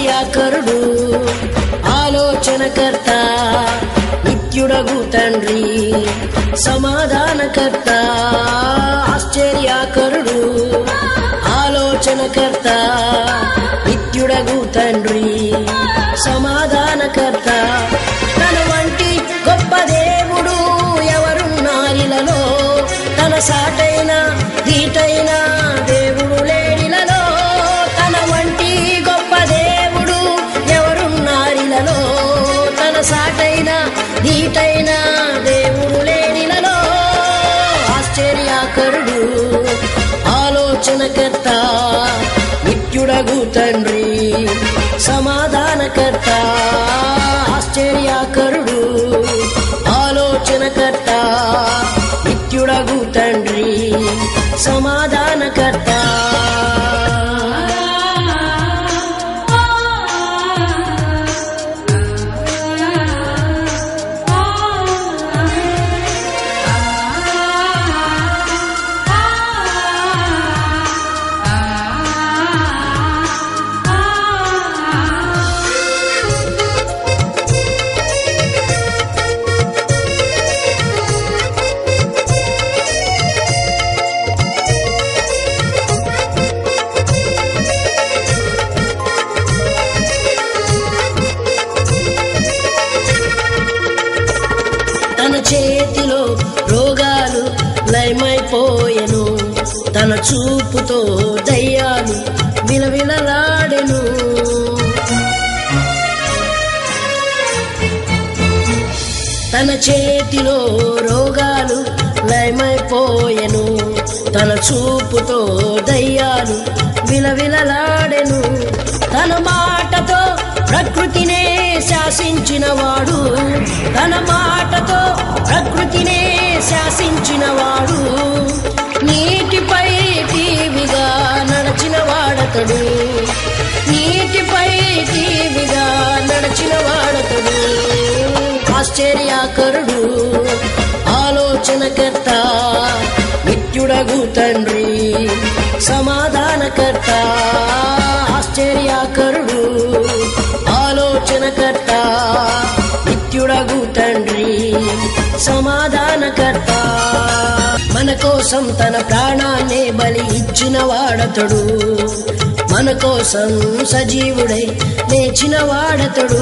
ఆశ్చర్యకరుడు ఆలోచనకర్త నిత్యుడగు తండ్రి సమాధానకర్త ఆశ్చర్యకరుడు ఆలోచనకర్త నిత్యుడగు తండ్రి సమాధానకర్త తన వంటి గొప్ప దేవుడు ఎవరున్నారిలలో తన సాటైన దీటైన దేవుడు లేడిలలో తన వంటి గొప్ప దేవుడు ఎవరున్నారిలలో తన సాటైన దీటైన దేవుడు లేడిలలో ఆశ్చర్యకరుడు ఆలోచనకర్త నిత్యుడగు తండ్రి సమాధానకర్త ఆశ్చర్యకరుడు ఆలోచనకర్త నిత్యుడగు తండ్రి సమాధానకర్త తన చేతిలో రోగాలు లయమైపోయెను తన చూపుతో దయ్యాలు విలవిలలాడెను తన చేతిలో రోగాలు లయమైపోయెను తన చూపుతో దయ్యాలు విలవిలలాడెను తన మాటతో ప్రకృతినే శాసించినవాడు తన మాటతో ప్రకృతినే శాసించినవాడు నీటిపై టీవిగా నడచిన వాడతడు నీటిపై టీవిగా నడచిన వాడతడు ఆశ్చర్యకరుడు ఆలోచనకర్త నిత్యుడగు తండ్రి సమాధానకర్త ఆశ్చర్యకరుడు ఆలోచనకర్త నిత్యుడగు తండ్రి సమాధానకర్త మన కోసం తన ప్రాణాన్నే బలి ఇచ్చిన వాడతడు మన కోసం సజీవుడై లేచిన వాడతడు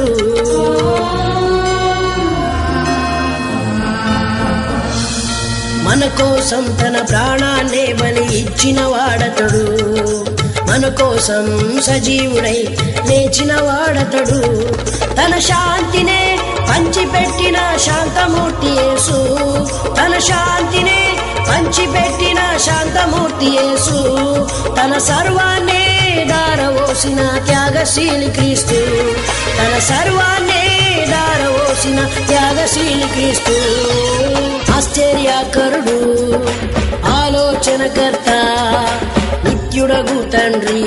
మన కోసం తన ప్రాణాన్నే బలి ఇచ్చిన వాడతడు మన కోసం సజీవుడై లేచిన వాడతడు తన శాంతినే పంచిపెట్టిన శాంతమూర్తి యేసు తన శాంతినే పంచిపెట్టిన శాంతమూర్తి యేసు తన సర్వాన్నే దారవోసిన త్యాగశీలి క్రీస్తు తన సర్వాన్నే దారవోసిన త్యాగశీలి క్రీస్తు ఆశ్చర్యకరుడు ఆలోచనకర్త నిత్యుడగు తండ్రి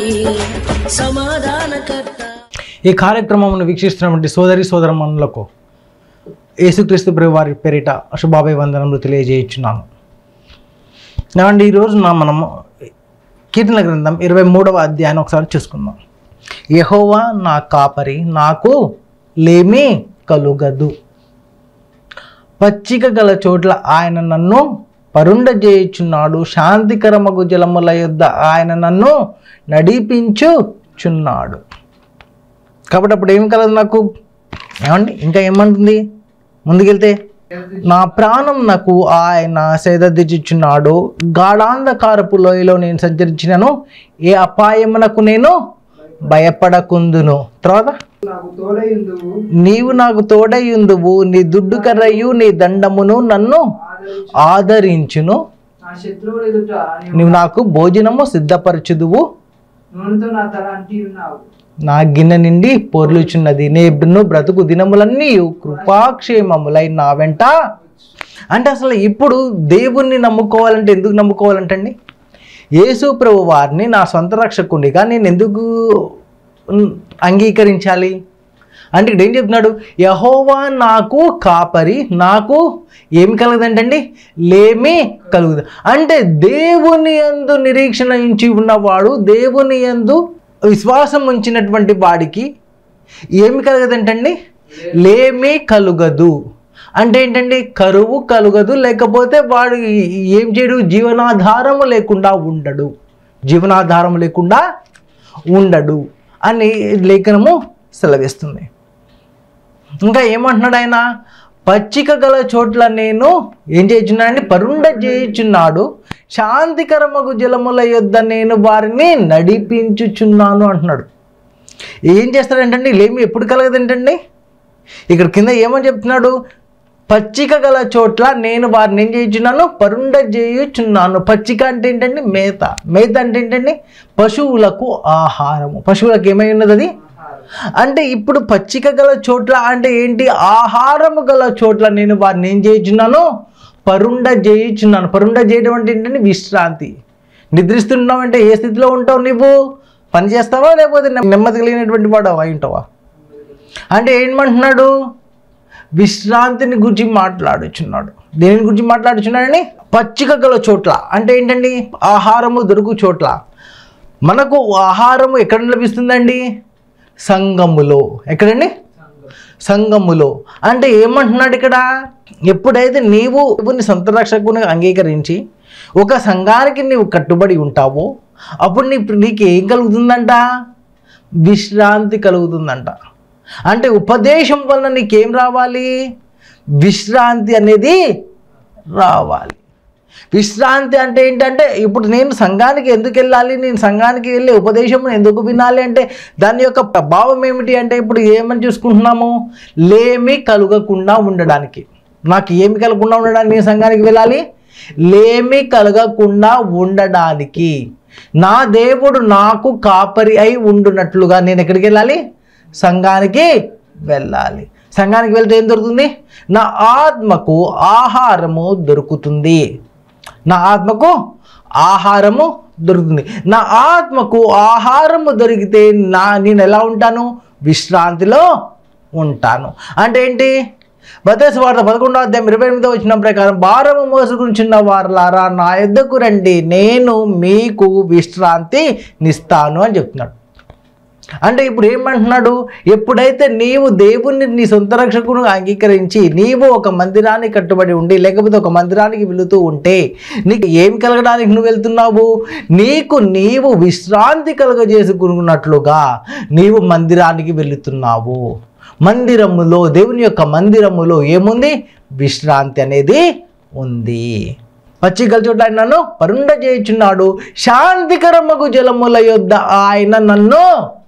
సమాధానకర్త ఈ కార్యక్రమమును వీక్షిస్తున్నటువంటి సోదరి సోదరమణులకు యేసుక్రీస్తు ప్రభు వారి పేరిట శుభాభయ వందనములు తెలియజేయుచున్నాను ఏమండి ఈ రోజున మనము కీర్తన గ్రంథం ఇరవై మూడవ అధ్యాయం ఒకసారి చూసుకుందాం యెహోవా నా కాపరి నాకు లేమి కలుగదు పచ్చిక గల చోట్ల ఆయన నన్ను పరుండజేయుచున్నాడు శాంతికరమగు జలముల యొద్ద ఆయన నన్ను నడిపించుచున్నాడు కాబట్టి అప్పుడు ఏం కలదు నాకు ఏమండి ఇంకా ఏమంటుంది ముందుకెళ్తే నా ప్రాణం నాకు ఆయన సేదదిచ్చుచున్నాడు గాఢాంధకారపు లోయలో నేను సంచరించినను ఏ అపాయమునకు నేను భయపడకుందును తర్వాత నాకు తోడయుందువు నీవు నాకు తోడయుందువు నీ దుడ్డు కర్రయు నీ దండమును నన్ను ఆదరించు ఆదరించును నా శత్రువుల ఎదుట నీవు నీవు నాకు భోజనము సిద్ధపరచుదువు నూనెతో నా తల అంటి ఉన్నావు నా గిన్నె నిండి పొర్లుచున్నది నేను బ్రతుకు దినములన్నీ కృపాక్షేమములై నా వెంట అంటే అసలు ఇప్పుడు దేవుణ్ణి నమ్ముకోవాలంటే ఎందుకు నమ్ముకోవాలంటండి యేసు ప్రభు వారిని నా సొంత రక్షకునిగా నేను ఎందుకు ఉన్- అంగీకరించాలి అంటే ఇక్కడ ఏం చెప్తున్నాడు యహోవా నాకు కాపరి నాకు ఏమి కలగదంటండి లేమి కలుగుదు అంటే దేవుని యందు నిరీక్షణ ఉంచి ఉన్నవాడు దేవుని యందు విశ్వాసం ఉంచినటువంటి వాడికి ఏమి కలగదంటండి లేమి కలుగదు అంటే ఏంటండి కరువు కలుగదు లేకపోతే వాడు ఏం చేయడు జీవనాధారము లేకుండా ఉండడు జీవనాధారం లేకుండా ఉండడు అని లేఖనము సెలవిస్తుంది ఇంకా ఏమంటున్నాడు ఆయన పచ్చిక గల చోట్ల నేను ఏం చేయుచున్నానండి పరుండ చేయుచున్నాడు శాంతికరమగు జలముల యొద్ద నేను వారిని నడిపించుచున్నాను అంటున్నాడు ఏం చేస్తాడంటండి లేమి ఎప్పుడు కలగదంటండి ఇక్కడ కింద ఏమని చెప్తున్నాడు పచ్చిక గల చోట్ల నేను వారిని ఏం చేయుచున్నాను పరుండ చేయుచున్నాను పచ్చిక అంటే ఏంటండి మేత మేత అంటే ఏంటండి పశువులకు ఆహారము పశువులకు ఏమై ఉన్నది అది అంటే ఇప్పుడు పచ్చిక గల చోట్ల అంటే ఏంటి ఆహారము గల చోట్ల నేను వారిని ఏం చేయుచున్నాను పరుండ చేయుచున్నాను పరుండ చేయడం అంటే ఏంటంటే విశ్రాంతి నిద్రిస్తున్నావు అంటే ఏ స్థితిలో ఉంటావు నువ్వు పని చేస్తావా లేకపోతే నెమ్మది కలిగినటువంటి వాడు అయి ఉంటావా అంటే ఏమంటున్నాడు విశ్రాంతిని గురించి మాట్లాడుచున్నాడు దేని గురించి మాట్లాడుచున్నాడని పచ్చిక గల చోట్ల అంటే ఏంటండి ఆహారము దొరుకు చోట్ల మనకు ఆహారము ఎక్కడ లభిస్తుందండి సంఘములో ఎక్కడండి సంఘములో అంటే ఏమంటున్నాడు ఇక్కడ ఎప్పుడైతే నీవు దేవుని సొంత రక్షకుని అంగీకరించి ఒక సంఘానికి నీవు కట్టుబడి ఉంటావో అప్పుడు నీ నీకు ఏం కలుగుతుందంట విశ్రాంతి కలుగుతుందంట అంటే ఉపదేశం వలన నీకేం రావాలి విశ్రాంతి అనేది రావాలి విశ్రాంతి అంటే ఏంటంటే ఇప్పుడు నేను సంఘానికి ఎందుకు వెళ్ళాలి నేను సంఘానికి వెళ్ళి ఉపదేశం ఎందుకు వినాలి అంటే దాని యొక్క ప్రభావం ఏమిటి అంటే ఇప్పుడు ఏమని చూసుకుంటున్నాము లేమి కలగకుండా ఉండడానికి నాకు ఏమి కలగకుండా ఉండడానికి నేను సంఘానికి వెళ్ళాలి లేమి కలగకుండా ఉండడానికి నా దేవుడు నాకు కాపరి అయి ఉండునట్లుగా నేను ఎక్కడికి వెళ్ళాలి సంఘానికి వెళ్ళాలి సంఘానికి వెళ్తే ఏం దొరుకుతుంది నా ఆత్మకు ఆహారము దొరుకుతుంది నా ఆత్మకు ఆహారము దొరుకుతుంది నా ఆత్మకు ఆహారము దొరికితే నా నేను ఎలా ఉంటాను విశ్రాంతిలో ఉంటాను అంటే ఏంటి భద్రత వార్త పదకొండవ అధ్యాయం ఇరవై ఎనిమిదో వచ్చిన ప్రకారం భారము మోసుకుంటున్న వారులారా నా యొద్దకు రండి నేను మీకు విశ్రాంతి నిస్తాను అని చెప్తున్నాడు అంటే ఇప్పుడు ఏమంటున్నాడు ఎప్పుడైతే నీవు దేవుణ్ణి నీ సొంత రక్షకుడు అంగీకరించి నీవు ఒక మందిరానికి కట్టుబడి ఉండి లేకపోతే ఒక మందిరానికి వెళుతూ ఉంటే నీకు ఏం కలగడానికి నువ్వు వెళ్తున్నావు నీకు నీవు విశ్రాంతి కలగజేసుకున్నట్లుగా నీవు మందిరానికి వెళుతున్నావు మందిరములో దేవుని యొక్క మందిరములో ఏముంది విశ్రాంతి అనేది ఉంది పచ్చికల చోట ఆయన నన్ను పరుండ చేయుచున్నాడు శాంతికరమగు జలముల యొద్ద ఆయన నన్ను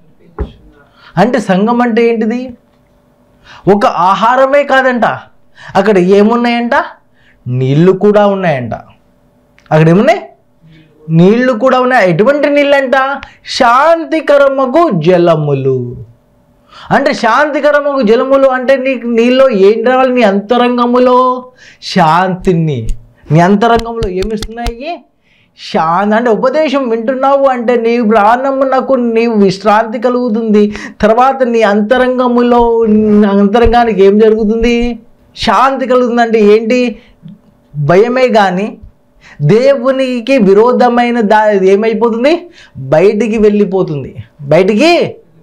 అంటే సంఘం అంటే ఏంటిది ఒక ఆహారమే కాదంట అక్కడ ఏమున్నాయంట నీళ్లు కూడా ఉన్నాయంట అక్కడ ఏమున్నాయి నీళ్లు కూడా ఉన్నాయి ఎటువంటి నీళ్ళంట శాంతికరమగు జలములు అంటే శాంతికరమగు జలములు అంటే నీకు నీలో ఏం రావాలి నీ అంతరంగములో శాంతిని నీ అంతరంగంలో ఏమిస్తున్నాయి శాంతి అంటే ఉపదేశం వింటున్నావు అంటే నీ ప్రాణమునకు నీవు విశ్రాంతి కలుగుతుంది తర్వాత నీ అంతరంగములో నీ అంతరంగానికి ఏం జరుగుతుంది శాంతి కలుగుతుంది అంటే ఏంటి భయమే కానీ దేవునికి విరోధమైన దా ఏమైపోతుంది బయటికి వెళ్ళిపోతుంది బయటికి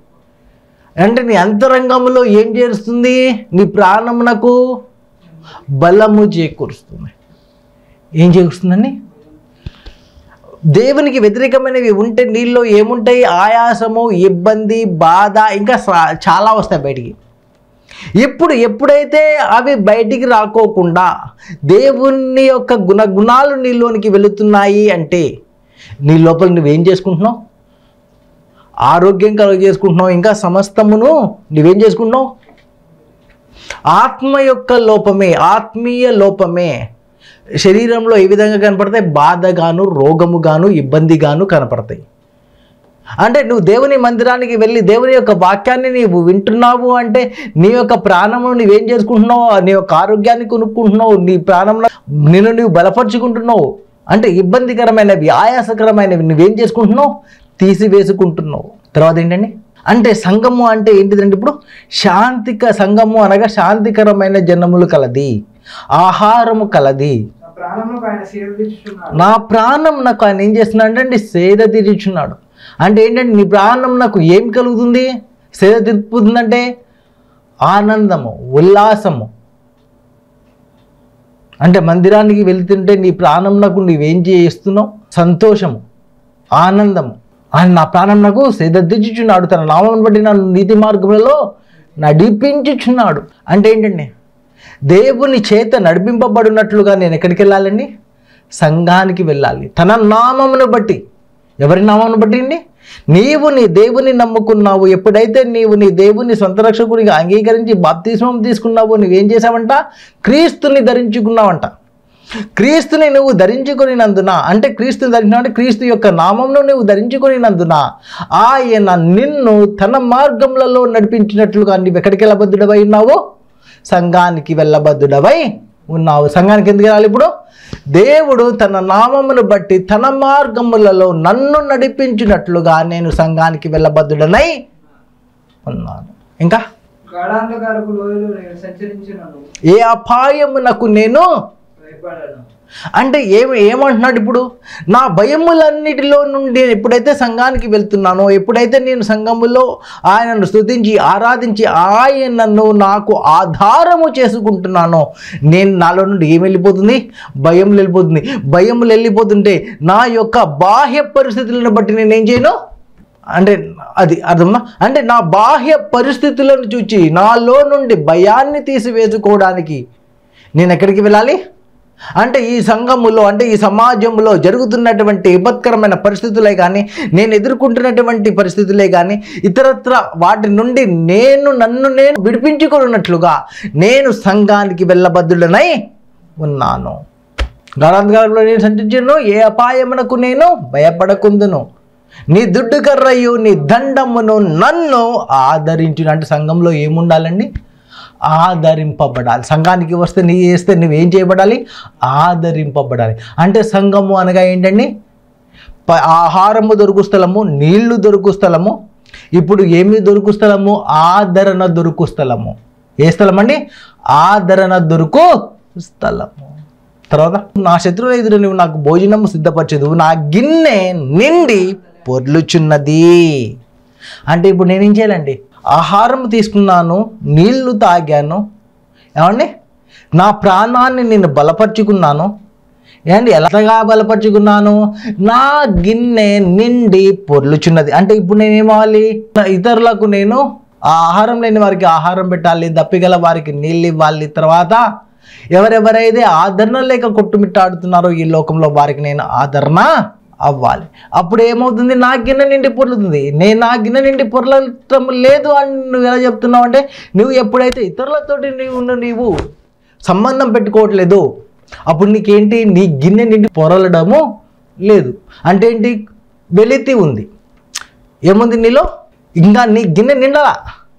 అంటే నీ అంతరంగంలో ఏం చేస్తుంది నీ ప్రాణమునకు బలము చేకూరుస్తుంది ఏం చేకూరుస్తుందండి దేవునికి వ్యతిరేకమైనవి ఉంటే నీళ్ళు ఏముంటాయి ఆయాసము ఇబ్బంది బాధ ఇంకా సా- చాలా వస్తాయి బయటికి ఇప్పుడు ఎప్పుడైతే అవి బయటికి రాకోకుండా దేవుని యొక్క గుణ గుణాలు నీలోనికి వెళుతున్నాయి అంటే నీ లోపల నువ్వేం చేసుకుంటున్నావు ఆరోగ్యం కలుగ చేసుకుంటున్నావు ఇంకా సమస్తమును నువ్వేం చేసుకుంటున్నావు ఆత్మ యొక్క లోపమే ఆత్మీయ లోపమే శరీరంలో ఏ విధంగా కనపడతాయి బాధగాను రోగముగాను ఇబ్బందిగాను కనపడతాయి అంటే నువ్వు దేవుని మందిరానికి వెళ్ళి దేవుని యొక్క వాక్యాన్ని నీవు వింటున్నావు అంటే నీ యొక్క ప్రాణము నువ్వేం చేసుకుంటున్నావు నీ యొక్క ఆరోగ్యాన్ని కొనుక్కుంటున్నావు నీ ప్రాణం నిన్ను నువ్వు బలపరుచుకుంటున్నావు అంటే ఇబ్బందికరమైనవి ఆయాసకరమైనవి నువ్వేం చేసుకుంటున్నావు తీసివేసుకుంటున్నావు తర్వాత ఏంటండి అంటే సంఘము అంటే ఏంటిదంటే ఇప్పుడు శాంతిక సంఘము అనగా శాంతికరమైన జనములు కలది ఆహారము కలది నా ప్రాణంలో ఆయన సేవ తీర్చుచున్నాడు నా ప్రాణం నాకు ఆయన ఏం చేస్తున్నాడు అంటే సేద తీర్చున్నాడు అంటే ఏంటంటే నీ ప్రాణం నాకు ఏం కలుగుతుంది సేద తీర్పుతుందంటే ఆనందము ఉల్లాసము అంటే మందిరానికి వెళ్తుంటే నీ ప్రాణం నాకు నీవేం చేస్తున్నావు సంతోషము ఆనందము ఆయన నా ప్రాణం నాకు సేదీర్చుచున్నాడు తన నామం బట్టి నన్ను నీతి మార్గంలో నడిపించుచున్నాడు అంటే ఏంటండి దేవుని చేత నడిపింపబడినట్లుగా నేను ఎక్కడికి వెళ్ళాలండి సంఘానికి వెళ్ళాలి తన నామమును బట్టి ఎవరి నామమును బట్టి అండి నీవు నీ దేవుని నమ్ముకున్నావు ఎప్పుడైతే నీవు నీ దేవుని సొంత రక్షకుడిగా అంగీకరించి బాప్తిస్మం తీసుకున్నావు నువ్వేం చేసావంట క్రీస్తుని ధరించుకున్నావంట క్రీస్తుని నువ్వు ధరించుకొనినందున అంటే క్రీస్తుని ధరించిన అంటే క్రీస్తు యొక్క నామంను నువ్వు ధరించుకొనినందున ఆయన నిన్ను తన మార్గములలో నడిపించినట్లుగా నువ్వు ఎక్కడికి వెళ్ళబద్దుడవై ఉన్నావు సంఘానికి వెళ్ళబద్దుడవై ఉన్నావు సంఘానికి ఎందుకు వెళ్ళాలి ఇప్పుడు దేవుడు తన నామమును బట్టి తన మార్గములలో నన్ను నడిపించినట్లుగా నేను సంఘానికి వెళ్ళబద్దుడనై ఉన్నాను ఇంకా గాఢాంధకారపు లోయలో నేను సంచరించినను ఏ అపాయమునకు నేను భయపడను అంటే ఏమి ఏమంటున్నాడు ఇప్పుడు నా భయములన్నిటిలో నుండి ఎప్పుడైతే సంఘానికి వెళ్తున్నానో ఎప్పుడైతే నేను సంఘములో ఆయనను స్తుతించి ఆరాధించి ఆయనను నాకు ఆధారము చేసుకుంటున్నానో నేను నాలో నుండి ఏం వెళ్ళిపోతుంది భయం వెళ్ళిపోతుంది భయములు వెళ్ళిపోతుంటే నా యొక్క బాహ్య పరిస్థితులను బట్టి నేనేం చేయను అంటే అది అర్థమా అంటే నా బాహ్య పరిస్థితులను చూచి నాలో నుండి భయాన్ని తీసివేసుకోవడానికి నేను ఎక్కడికి వెళ్ళాలి అంటే ఈ సంఘములో అంటే ఈ సమాజంలో జరుగుతున్నటువంటి విపత్కరమైన పరిస్థితులే కానీ నేను ఎదుర్కొంటున్నటువంటి పరిస్థితులే కానీ ఇతరత్ర వాటి నుండి నేను నన్ను నేను విడిపించుకున్నట్లుగా నేను సంఘానికి వెళ్ళబద్దుడనై ఉన్నాను గాఢాంధకారంలో నేను సంచరించను ఏ అపాయమునకు నేను భయపడకుందును నీ దుడ్డు కర్రయు నీ దండమును నన్ను ఆదరించును అంటే సంఘంలో ఏముండాలండి ఆదరింపబడాలి సంఘానికి వస్తే నీ వేస్తే నువ్వేం చేయబడాలి ఆదరింపబడాలి అంటే సంఘము అనగా ఏంటండి ప- ఆహారము దొరుకు స్థలము నీళ్లు దొరుకు స్థలము ఇప్పుడు ఏమి దొరుకు స్థలము ఆదరణ దొరుకు స్థలము ఏ స్థలం అండి ఆదరణ దొరుకు స్థలము తర్వాత నా శత్రువుల ఎదురు నువ్వు నాకు భోజనము సిద్ధపరచదు నా గిన్నె నిండి పొర్లుచున్నది అంటే ఇప్పుడు నేనేం చేయాలండి ఆహారం తీసుకున్నాను నీళ్లు తాగాను ఏమండి నా ప్రాణాన్ని నేను బలపరుచుకున్నాను ఏంటి ఎలాగా బలపరుచుకున్నాను నా గిన్నె నిండి పొర్లుచున్నది అంటే ఇప్పుడు నేనేమవ్వాలి ఇతరులకు నేను ఆ ఆహారం లేని వారికి ఆహారం పెట్టాలి దప్పిగల వారికి నీళ్ళు ఇవ్వాలి తర్వాత ఎవరెవరైతే ఆదరణ లేక కొట్టుమిట్టాడుతున్నారో ఈ లోకంలో వారికి నేను ఆదరణ అవ్వాలి అప్పుడు ఏమవుతుంది నా గిన్నె నిండి పొర్లుతుంది నేను నా గిన్నె నిండి పొరలటం లేదు అని నువ్వు ఎలా చెప్తున్నావు అంటే నువ్వు ఎప్పుడైతే ఇతరులతోటి నీవు నీవు సంబంధం పెట్టుకోవట్లేదు అప్పుడు నీకేంటి నీ గిన్నె నిండి పొరలడము లేదు అంటే ఏంటి వెలితి ఉంది ఏముంది నీలో ఇంకా నీ గిన్నె నిండలా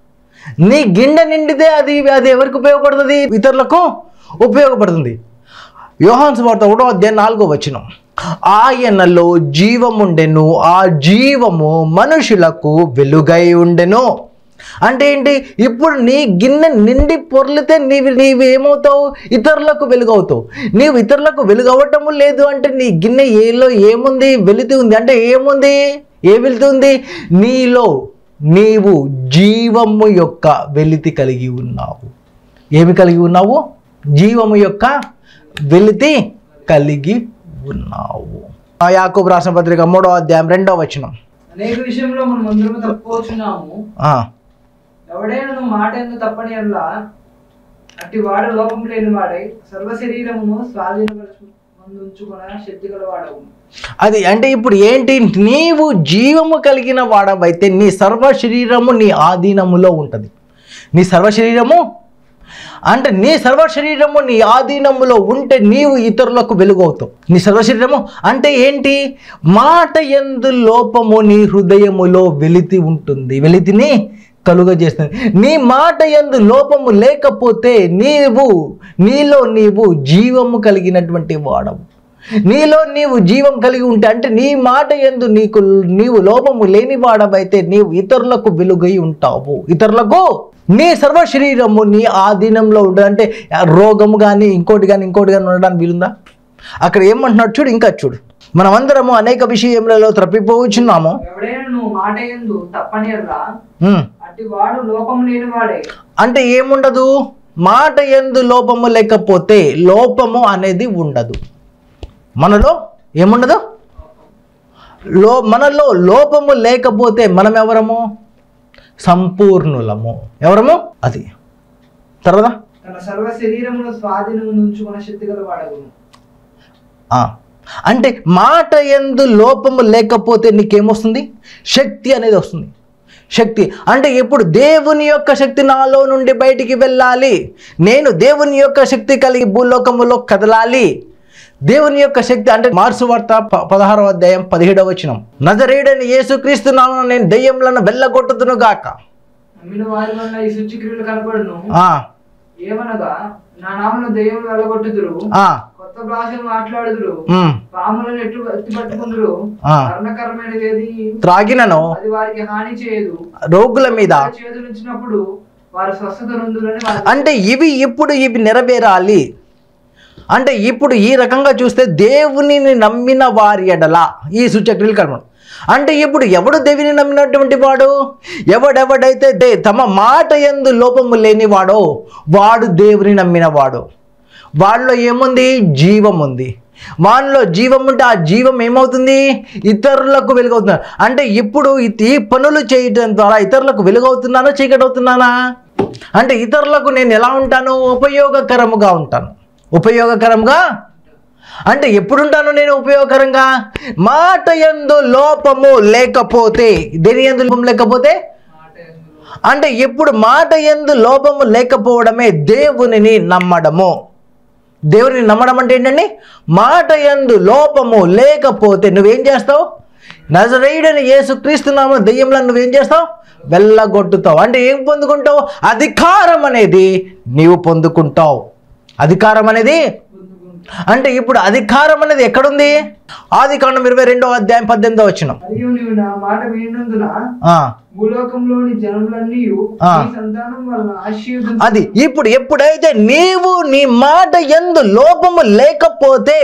నీ గిన్నె నిండితే అది అది ఎవరికి ఉపయోగపడుతుంది ఇతరులకు ఉపయోగపడుతుంది యోహాన్స్ వార్త ఒకటో అధ్యాయం నాలుగో వచనం ఆయనలో జీవముండెను ఆ జీవము మనుషులకు వెలుగై ఉండెను అంటే ఏంటి ఇప్పుడు నీ గిన్నె నిండి పొర్లితే నీవి నీవు ఏమవుతావు ఇతరులకు వెలుగవుతావు నీవు ఇతరులకు వెలుగవటము లేదు అంటే నీ గిన్నె ఏలో ఏముంది వెలితి ఉంది అంటే ఏముంది ఏ వెలితి ఉంది నీలో నీవు జీవము యొక్క వెలితి కలిగి ఉన్నావు ఏమి కలిగి ఉన్నావు జీవము యొక్క వెలితి కలిగి ఉన్నావు ఆ యాకోబు రాసిన పత్రిక మూడో అధ్యాయం రెండో వచనం అనేక విషయంలో మనం అందరము తప్పుకోచున్నాము ఆ, ఎవడైనా నువ్వు మాట ఎందుకు తప్పని అల్లా అట్టి వాడు లోపం లేని వాడై సర్వ శరీరమును స్వాధీనపరచు ఉంచుకున్న శక్తి గల వాడవు అది అంటే ఇప్పుడు ఏంటి నీవు జీవము కలిగిన వాడవైతే నీ సర్వ శరీరము నీ ఆధీనములో ఉంటుంది నీ సర్వ శరీరము అంటే నీ సర్వ శరీరము నీ ఆధీనములో ఉంటే నీవు ఇతరులకు వెలుగవుతావు నీ సర్వ శరీరము అంటే ఏంటి మాట ఎందు లోపము నీ హృదయములో వెలితి ఉంటుంది వెలితిని కలుగజేస్తుంది నీ మాట ఎందు లోపము లేకపోతే నీవు నీలో నీవు జీవము కలిగినటువంటి వాడవు నీలో నీవు జీవం కలిగి ఉంటే అంటే నీ మాట ఎందు నీకు నీవు లోపము లేని వాడవైతే నీవు ఇతరులకు వెలుగై ఉంటావు ఇతరులకు నీ సర్వ శరీరము నీ ఆధీనంలో ఉండదు అంటే రోగము కానీ ఇంకోటి కానీ ఇంకోటి కానీ ఉండడానికి వీలుందా అక్కడ ఏమంటున్నాడు చూడు ఇంకా చూడు మనమందరము అనేక విషయములలో త్రప్పిపోవచ్చున్నాము ఎవడైనా నువ్వు మాట ఎందు తప్పని అల్లా ఉమ్, అట్టి అట్టి వాడు లోపం లేని వాడే అంటే ఏముండదు మాట ఎందు లోపము లేకపోతే లోపము అనేది ఉండదు మనలో ఏముండదు లో మనలో లోపము లేకపోతే మనం ఎవరము సంపూర్ణులము ఎవరము అది తర్వాత తన సర్వ శరీరమును స్వాధీనము ఉంచుకున్న శక్తి గల వాడగును ఆ. అంటే మాట ఎందు లోపము లేకపోతే నీకేమొస్తుంది శక్తి అనేది వస్తుంది శక్తి అంటే ఇప్పుడు దేవుని యొక్క శక్తి నాలో నుండి బయటికి వెళ్ళాలి నేను దేవుని యొక్క శక్తి కలిగి భూలోకములో కదలాలి దేవుని యొక్క శక్తి అంటే మార్సు వార్త ప- పదహారవ అధ్యాయం పదిహేడవ వచనం నజరేడని యేసుక్రీస్తు నామమున నేను దెయ్యములను వెళ్ళగొట్టుదును గాక నమ్మిన వారి వల్ల ఈ సూచిక్రియలు కనపడును ఆ, ఏమనగా నా నామను దెయ్యం వెళ్ళగొట్టుదురు ఆ, కొత్త భాషలు మాట్లాడుదురు ఉమ్, పాములను ఎట్టు ఎత్తి పట్టుకుందురు ఆ. మరణకరమైనది ఏది త్రాగినను అది వారికి హాని చేయదు రోగుల మీద చేతులు ఇచ్చినప్పుడు వారు స్వస్థత నొందులని వారు అంటే ఇవి ఇప్పుడు ఇవి నెరవేరాలి అంటే ఇప్పుడు ఈ రకంగా చూస్తే దేవునిని నమ్మిన వారి ఎడల ఈ సూచక్రియలు కనబడు అంటే ఇప్పుడు ఎవడు దేవుని నమ్మినటువంటి వాడు ఎవడెవడైతే దే తమ మాట ఎందు లోపము లేనివాడో వాడు దేవుని నమ్మినవాడు వాళ్ళలో ఏముంది జీవం ఉంది వాళ్ళలో జీవం ఉంటే ఆ జీవం ఏమవుతుంది ఇతరులకు వెలుగవుతుంది అంటే ఇప్పుడు ఈ- ఈ పనులు చేయడం ద్వారా ఇతరులకు వెలుగవుతున్నానా చీకటి అవుతున్నానా అంటే ఇతరులకు నేను ఎలా ఉంటాను ఉపయోగకరముగా ఉంటాను ఉపయోగకరంగా అంటే ఎప్పుడుంటాను నేను ఉపయోగకరంగా మాట ఎందు లోపము లేకపోతే దేని ఎందు లోపం లేకపోతే మాట ఎందులో అంటే ఎప్పుడు మాట ఎందు లోపము లేకపోవడమే దేవునిని నమ్మడము దేవుని నమ్మడం అంటే ఏంటండి మాట ఎందు లోపము లేకపోతే నువ్వేం చేస్తావు నజరేయుడని యేసుక్రీస్తు నామ దెయ్యంలో నువ్వేం చేస్తావు వెళ్ళగొట్టుతావు అంటే ఏం పొందుకుంటావు అధికారం అనేది నీవు పొందుకుంటావు అధికారం అనేది అంటే ఇప్పుడు అధికారం అనేది ఎక్కడుంది ఆది కాండం ఇరవై రెండో అధ్యాయం పద్దెనిమిదో వచ్చిన మరియు నీవు నా మాట వినందున భూలోకంలోని జనములన్నీ ఆ. నీ సంతానం వలన ఆశీర్వదించు అది ఇప్పుడు ఎప్పుడైతే నీవు నీ మాట ఎందు లోపము లేకపోతే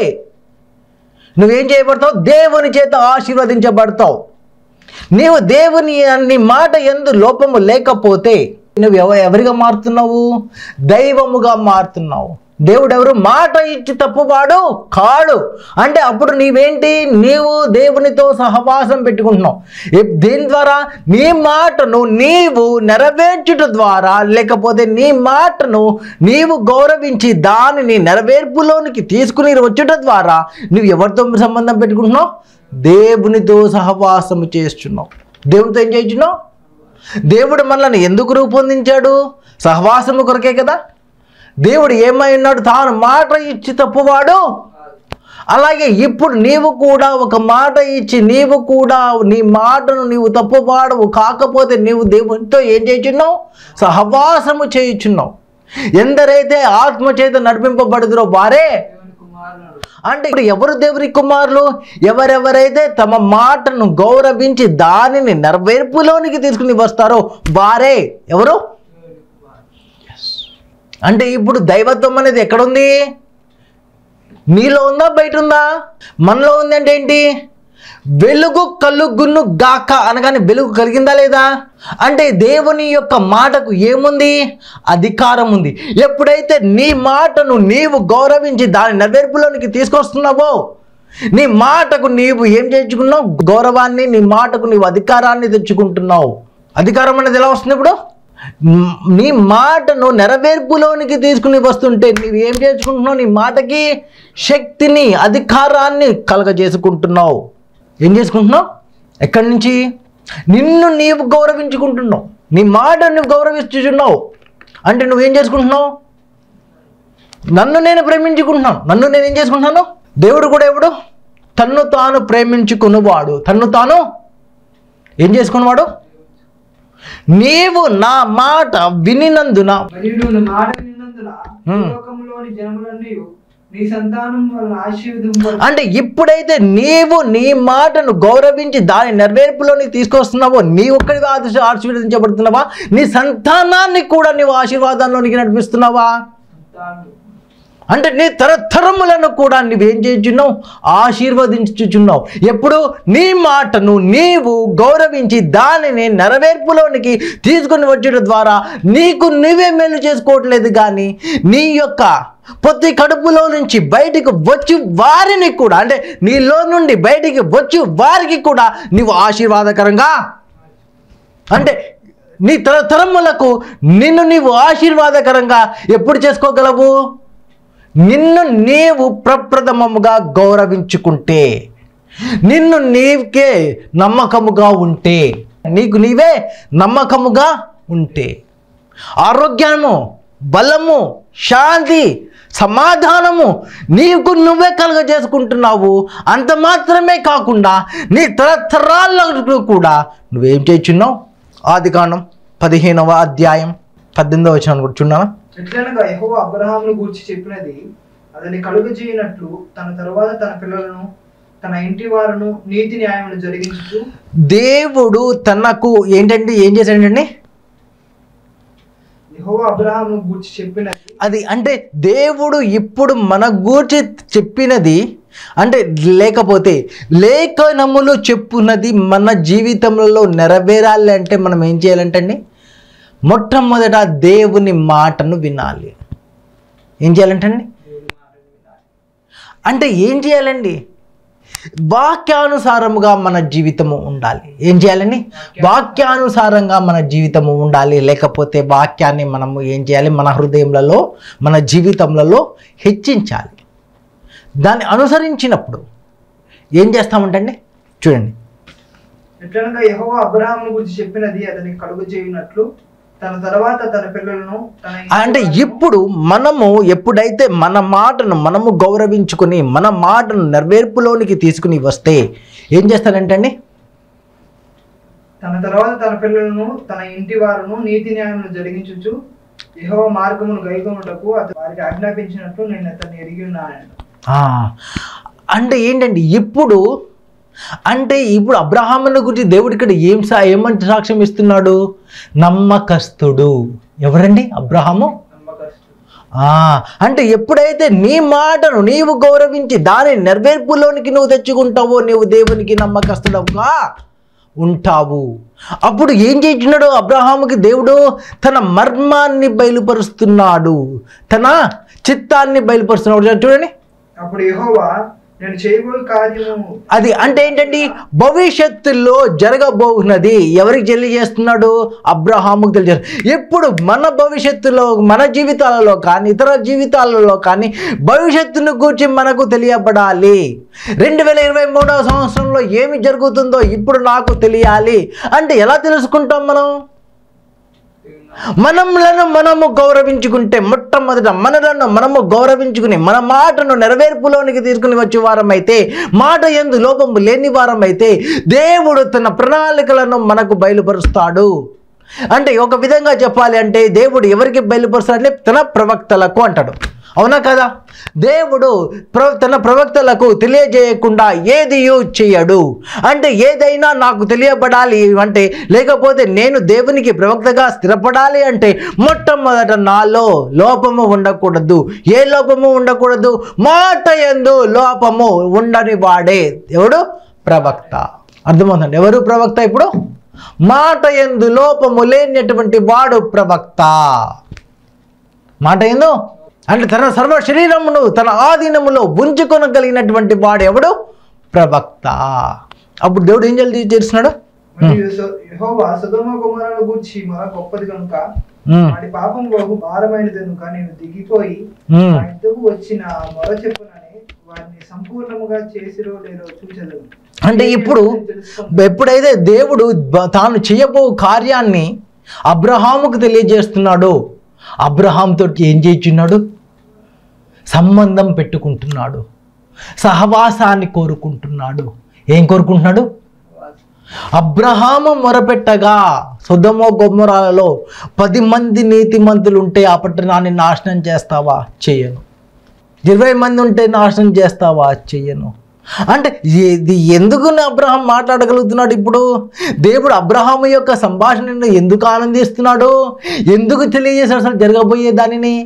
నువ్వేం చేయబడతావు దేవుని చేత ఆశీర్వదించబడతావు నీవు దేవుని నీ మాట ఎందు లోపము లేకపోతే నువ్వు ఎవ ఎవరిగా మారుతున్నావు దైవముగా మారుతున్నావు దేవుడు ఎవరు మాట ఇచ్చి తప్పువాడు కాడు అంటే అప్పుడు నీవేంటి నీవు దేవునితో సహవాసం పెట్టుకుంటున్నావు ఏ- దేని ద్వారా నీ మాటను నీవు నెరవేర్చుట ద్వారా లేకపోతే నీ మాటను నీవు గౌరవించి దానిని నెరవేర్పులోనికి తీసుకుని వచ్చుట ద్వారా నువ్వు ఎవరితో సంబంధం పెట్టుకుంటున్నావు దేవునితో సహవాసము చేస్తున్నావు దేవునితో ఏం చేస్తున్నావు దేవుడు మనల్ని ఎందుకు రూపొందించాడు సహవాసము కొరకే కదా దేవుడు ఏమై ఉన్నాడు తాను మాట ఇచ్చి తప్పువాడు అలాగే ఇప్పుడు నీవు కూడా ఒక మాట ఇచ్చి నీవు కూడా నీ మాటను నీవు తప్పుపాడవు కాకపోతే నీవు దేవునితో ఏం చేయుచున్నావు సహవాసము చేయుచున్నావు ఎందరైతే ఆత్మ చేత నడిపింపబడుదురో వారే దేవుని కుమారుడు అంటే ఇప్పుడు ఎవరు దేవుని కుమారులు ఎవరెవరైతే తమ మాటను గౌరవించి దానిని నెరవేర్పులోనికి తీసుకుని వస్తారో వారే ఎవరు అంటే ఇప్పుడు దైవత్వం అనేది ఎక్కడుంది నీలో ఉందా బయట ఉందా మనలో ఉంది అంటే ఏంటి వెలుగు కలుగును గాక అనగానే వెలుగు కలిగిందా లేదా అంటే దేవుని యొక్క మాటకు ఏముంది అధికారం ఉంది ఎప్పుడైతే నీ మాటను నీవు గౌరవించి దాని నెరవేర్పులోనికి తీసుకొస్తున్నావో నీ మాటకు నీవు ఏం చేర్చుకున్నావు గౌరవాన్ని నీ మాటకు నీవు అధికారాన్ని తెచ్చుకుంటున్నావు అధికారం అనేది ఎలా వస్తుంది ఇప్పుడు మ్, నీ మాటను నెరవేర్పులోనికి తీసుకుని వస్తుంటే నీవు ఏం చేసుకుంటున్నావు నీ మాటకి శక్తిని అధికారాన్ని కలగజేసుకుంటున్నావు ఏం చేసుకుంటున్నావు ఎక్కడి నుంచి నిన్ను నీవు గౌరవించుకుంటున్నావు నీ మాట నువ్వు గౌరవించుచున్నావు అంటే నువ్వేం చేసుకుంటున్నావు నన్ను నేను ప్రేమించుకుంటున్నాను నన్ను నేను ఏం చేసుకుంటున్నాను దేవుడు కూడా ఎవడు తన్ను తాను ప్రేమించుకున్నవాడు తన్ను తాను ఏం చేసుకున్నవాడు నీవు నా మాట వినినందున మరియు నువ్వు నా మాట విన్నందున భూలోకంలోని జనములన్నీ నీ సంతానం వలన ఆశీర్వదింప అంటే ఇప్పుడైతే నీవు నీ మాటను గౌరవించి దాని నెరవేర్పులోని తీసుకొస్తున్నావో నీ ఒక్కడిగా ఆశీ ఆశీర్వదించబడుతున్నావా నీ సంతానాన్ని కూడా నీవు ఆశీర్వాదంలోనికి నడిపిస్తున్నావా సంతానం అంటే నీ తరతరములను కూడా నువ్వేం చేయుచున్నావు ఆశీర్వదించుచున్నావు ఎప్పుడు నీ మాటను నీవు గౌరవించి దానిని నెరవేర్పులోనికి తీసుకుని వచ్చడం ద్వారా నీకు నువ్వే మేలు చేసుకోవట్లేదు కానీ నీ యొక్క ప్రతి కడుపులో నుంచి బయటికి వచ్చి వారిని కూడా అంటే నీలో నుండి బయటికి వచ్చి వారికి కూడా నీవు ఆశీర్వాదకరంగా అంటే నీ తరతరములకు నిన్ను నీవు ఆశీర్వాదకరంగా ఎప్పుడు చేసుకోగలవు నిన్ను నీవు ప్రప్రథమముగా గౌరవించుకుంటే నిన్ను నీకే నమ్మకముగా ఉంటే నీకు నీవే నమ్మకముగా ఉంటే ఆరోగ్యము బలము శాంతి సమాధానము నీకు నువ్వే కలుగజేసుకుంటున్నావు అంత మాత్రమే కాకుండా నీ తరతరాలకు కూడా నువ్వేం చేస్తున్నావు ఆది కాండం పదిహేనవ అధ్యాయం పద్దెనిమిదవ వచ్చిన కూడా చున్నావా ఎట్లనగా యెహోవా అబ్రహామును గూర్చి చెప్పినది అతని కలుగు చేయనట్లు తన తరువాత తన పిల్లలను తన ఇంటి వారును నీతి న్యాయములు జరిగించుతూ దేవుడు తనకు ఏంటంటే ఏం చేశాడండి యెహోవా అబ్రహామును గూర్చి చెప్పినది అది అంటే దేవుడు ఇప్పుడు మన గూర్చి చెప్పినది అంటే లేకపోతే లేఖనములు చెప్పున్నది మన జీవితంలో నెరవేరాలి అంటే మనం ఏం చేయాలంటే అండి మొట్టమొదట దేవుని మాటను వినాలి ఏం చేయాలంటే అండి అంటే ఏం చేయాలండి వాక్యానుసారముగా మన జీవితము ఉండాలి ఏం చేయాలని వాక్యానుసారంగా మన జీవితము ఉండాలి లేకపోతే వాక్యాన్ని మనము ఏం చేయాలి మన హృదయములలో మన జీవితములలో హెచ్చించాలి దాన్ని అనుసరించినప్పుడు ఏం చేస్తామంటండి చూడండి ఎట్లనగా యెహోవా అబ్రహామును గురించి చెప్పినది అతని కలుగు చేయనట్లు తన తర్వాత తన పిల్లలను తన ఇంటి అంటే వారును ఇప్పుడు మనము ఎప్పుడైతే మన మాటను మనము గౌరవించుకుని మన మాటను నెరవేర్పులోనికి తీసుకుని వస్తే ఏం చేస్తారంటే అండి తన తర్వాత తన పిల్లలను తన ఇంటి వారును నీతి న్యాయములు జరిగించుచు యెహోవా మార్గమును గైకొనుటకు అతను వారికి ఆజ్ఞాపించినట్లు నేను అతన్ని ఎరిగి ఉన్నాను ఆ, అంటే ఏంటండి ఇప్పుడు అంటే ఇప్పుడు అబ్రహాముని గురించి దేవుడు ఇక్కడ ఏం సా ఏమంటే సాక్ష్యం ఇస్తున్నాడు నమ్మకస్తుడు ఎవరండి అబ్రహాము నమ్మకస్తుడు ఆ, అంటే ఎప్పుడైతే నీ మాటను నీవు గౌరవించి దాని నెరవేర్పులోనికి నువ్వు తెచ్చుకుంటావో నీవు దేవునికి నమ్మకస్తుడవుగా ఉంటావు అప్పుడు ఏం చేస్తున్నాడు అబ్రహాముకి దేవుడు తన మర్మాన్ని బయలుపరుస్తున్నాడు తన చిత్తాన్ని బయలుపరుస్తున్నాడు చూడండి అప్పుడు యెహోవా నేను చేయబోయే కార్యము అది అంటే ఏంటండి భవిష్యత్తులో జరగబోతున్నది ఎవరికి తెలియజేస్తున్నాడు అబ్రహాముకు తెలియజేస్తున్నాడు ఎప్పుడు మన భవిష్యత్తులో మన జీవితాలలో కానీ ఇతర జీవితాలలో కానీ భవిష్యత్తును గురించి మనకు తెలియబడాలి రెండు వేల ఇరవై మూడవ సంవత్సరంలో ఏమి జరుగుతుందో ఇప్పుడు నాకు తెలియాలి అంటే ఎలా తెలుసుకుంటాం మనం మనములను మనము గౌరవించుకుంటే మొట్టమొదట మనలను మనము గౌరవించుకుని మన మాటను నెరవేర్పులోనికి తీసుకుని వచ్చే వారం అయితే మాట ఎందు లోపము లేని వారం అయితే దేవుడు తన ప్రణాళికలను మనకు బయలుపరుస్తాడు అంటే ఒక విధంగా చెప్పాలి అంటే దేవుడు ఎవరికి బయలుపరుస్తాడంటే తన ప్రవక్తలకు అంటాడు అవునా కదా దేవుడు ప్ర తన ప్రవక్తలకు తెలియజేయకుండా ఏది చేయడు అంటే ఏదైనా నాకు తెలియబడాలి అంటే లేకపోతే నేను దేవునికి ప్రవక్తగా స్థిరపడాలి అంటే మొట్టమొదట నాలో లోపము ఉండకూడదు ఏ లోపము ఉండకూడదు మాట ఎందు లోపము ఉండని వాడే ఎవడు ప్రవక్త అర్థమవుతుంది ఎవరు ప్రవక్త ఇప్పుడు మాట ఎందు లోపము లేనటువంటి వాడు ప్రవక్త మాట ఏందో అంటే తన సర్వ శరీరమును తన ఆధీనములో ఉంచుకొనగలిగినటువంటి వాడు ఎవడు ప్రవక్త అప్పుడు దేవుడు ఏం చేయాలి చేస్తున్నాడు మరియు సొ- యెహోవా సొదొమ కుమారుల గూర్చి మన గొప్పది కనుక ఉమ్, వాడి పాపం బహు భారమైనది కనుక నేను దిగిపోయి ఉమ్. ఆ ఇద్దరు వచ్చిన మొర చెప్పునని వారిని సంపూర్ణముగా చేసిరో లేదో చూచెదను అంటే ఇప్పుడు ఎప్పుడైతే దేవుడు బ- తాను చేయబో కార్యాన్ని అబ్రహాముకు తెలియజేస్తున్నాడో అబ్రహాంతో ఏం చేయించున్నాడు సంబంధం పెట్టుకుంటున్నాడు సహవాసాన్ని కోరుకుంటున్నాడు ఏం కోరుకుంటున్నాడు అబ్రహాము మొరపెట్టగా సుధమో గొమ్మరాలలో పది మంది నీతిమంతులు ఉంటే ఆ పట్టణాన్ని నాశనం చేస్తావా చెయ్యను ఇరవై మంది ఉంటే నాశనం చేస్తావా చెయ్యను అంటే ఇది ఎందుకు అబ్రహాం మాట్లాడగలుగుతున్నాడు ఇప్పుడు దేవుడు అబ్రహాము యొక్క సంభాషణను ఎందుకు ఆనందిస్తున్నాడు ఎందుకు తెలియజేశాడు అసలు జరగబోయే దానిని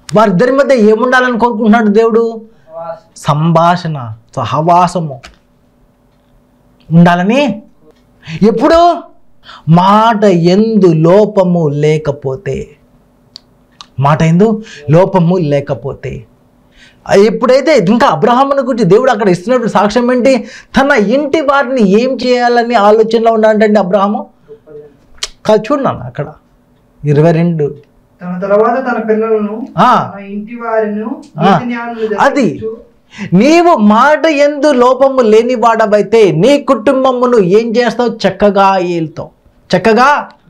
వారిద్దరి మధ్య ఏముండాలని కోరుకుంటున్నాడు దేవుడు వాస్. సంభాషణ సహవాసము ఉండాలని ఎప్పుడు మాట ఎందు లోపము లేకపోతే మాట ఎందు లోపము లేకపోతే ఆ ఎప్పుడైతే ఇంకా అబ్రహాముని గురించి దేవుడు అక్కడ ఇస్తున్నప్పుడు సాక్ష్యం ఏంటి తన ఇంటి వారిని ఏం చేయాలని ఆలోచనలో ఉన్నాడంటే అబ్రహాము కాదు చూడన్నాను అక్కడ ఇరవై రెండు తన తర్వాత తన పిల్లలను ఆ. తన ఇంటి వారిను ఆ. నీతి న్యాయములు అది. జరిగించు. నీవు మాట ఎందు లోపము లేని వాడవైతే నీ కుటుంబమును ఏం చేస్తావు చక్కగా ఏలుతావు చక్కగా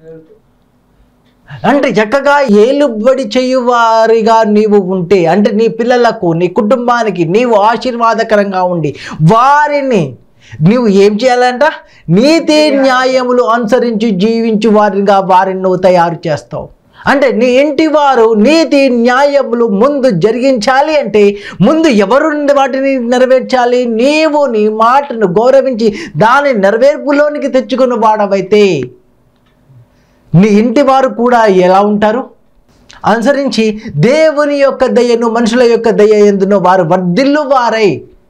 అంటే చక్కగా ఏలుబడి చేయువారిగా నీవు ఉంటే అంటే నీ పిల్లలకు నీ కుటుంబానికి నీవు ఆశీర్వాదకరంగా ఉండి వారిని నీవు ఏం చేయాలంట నీతి న్యాయములు అనుసరించి జీవించు వారిగా వారిని నువ్వు తయారు చేస్తావు అంటే నీ ఇంటి వారు నీతి న్యాయములు ముందు జరిగించాలి అంటే ముందు ఎవరు వాటిని నెరవేర్చాలి నీవు నీ మాటను గౌరవించి దాని నెరవేర్పులోనికి తెచ్చుకుని వాడవైతే నీ ఇంటి వారు కూడా ఎలా ఉంటారు అనుసరించి దేవుని యొక్క దయను మనుషుల యొక్క దయ ఎందును వారు వర్ధిల్లు వారై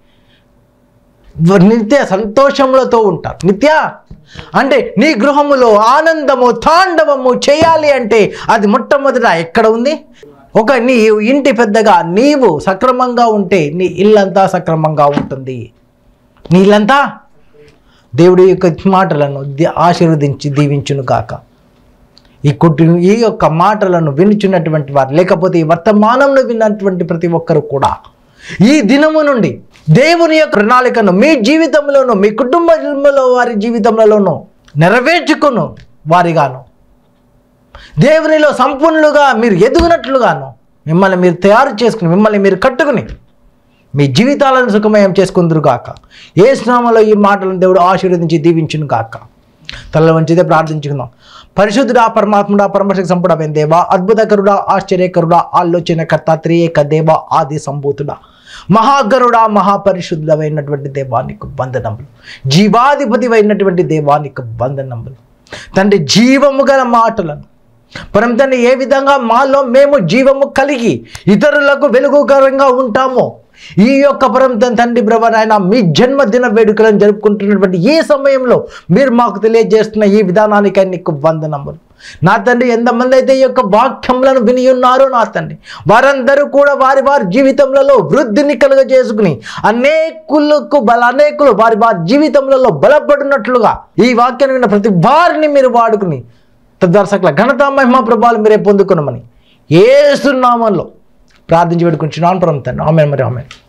వ- నిత్య సంతోషములతో ఉంటారు నిత్య అంటే నీ గృహములో ఆనందము తాండవము చేయాలి అంటే అది మొట్టమొదట ఎక్కడ ఉంది ఒక నీ ఇంటి పెద్దగా నీవు సక్రమంగా ఉంటే నీ ఇల్లంతా సక్రమంగా ఉంటుంది నీ ఇల్లంతా దేవుడి యొక్క మాటలను ది- ఆశీర్వదించి దీవించును గాక ఈ కుటి ఈ యొక్క మాటలను వినుచున్నటువంటి వారు లేకపోతే ఈ వర్తమానంలో విన్నటువంటి ప్రతి ఒక్కరు కూడా ఈ దినము నుండి దేవుని యొక్క ప్రణాళికను మీ జీవితంలోనూ మీ కుటుంబంలో వారి జీవితంలోనూ నెరవేర్చుకును వారిగాను దేవునిలో సంపూర్ణులుగా మీరు ఎదుగునట్లుగాను మిమ్మల్ని మీరు తయారు చేసుకుని మిమ్మల్ని మీరు కట్టుకుని మీ జీవితాలను సుఖమయం చేసుకుందరు గాక ఏ స్నామంలో ఈ మాటలను దేవుడు ఆశీర్వదించి దీవించును గాక తల వంచితే ప్రార్థించుకుందాం పరిశుద్ధుడా పరమాత్ముడా పరమశక్తి సంపుడమైన దేవా అద్భుతకరుడా ఆశ్చర్యకరుడా ఆలోచనకర్త త్రియేక దేవ ఆది సంభూతుడా మహాగరుడా మహాపరిశుద్ధమైనటువంటి దేవానికి వందనములు జీవాధిపతి అయినటువంటి దేవానికి వందనములు తండ్రి జీవము గల మాటలను పరం తండ్రి ఏ విధంగా మాలో మేము జీవము కలిగి ఇతరులకు వెలుగుకరంగా ఉంటామో ఈ యొక్క పరం తం- తండ్రి బ్రవ నాయన మీ జన్మదిన వేడుకలను జరుపుకుంటున్నటువంటి ఈ సమయంలో మీరు మాకు తెలియజేస్తున్న ఈ విధానానికి నీకు వందనములు నా తండ్రి ఎంతమంది అయితే ఈ యొక్క వాక్యములను విని ఉన్నారో నా తండ్రి వారందరూ కూడా వారి వారి జీవితంలో వృద్ధిని కలుగజేసుకుని అనేకులకు బల అనేకులు వారి వారి జీవితంలో బలపడినట్లుగా ఈ వాక్యాన్ని విన్న ప్రతి వారిని మీరు వాడుకుని తద్వారా సకల ఘనత మహిమ ప్రభావాలు మీరే పొందుకున్నామని ఏసునామంలో ప్రార్థించి పెట్టుకుంటున్నాను పరం తండ్రి ఆమె మరి ఆమె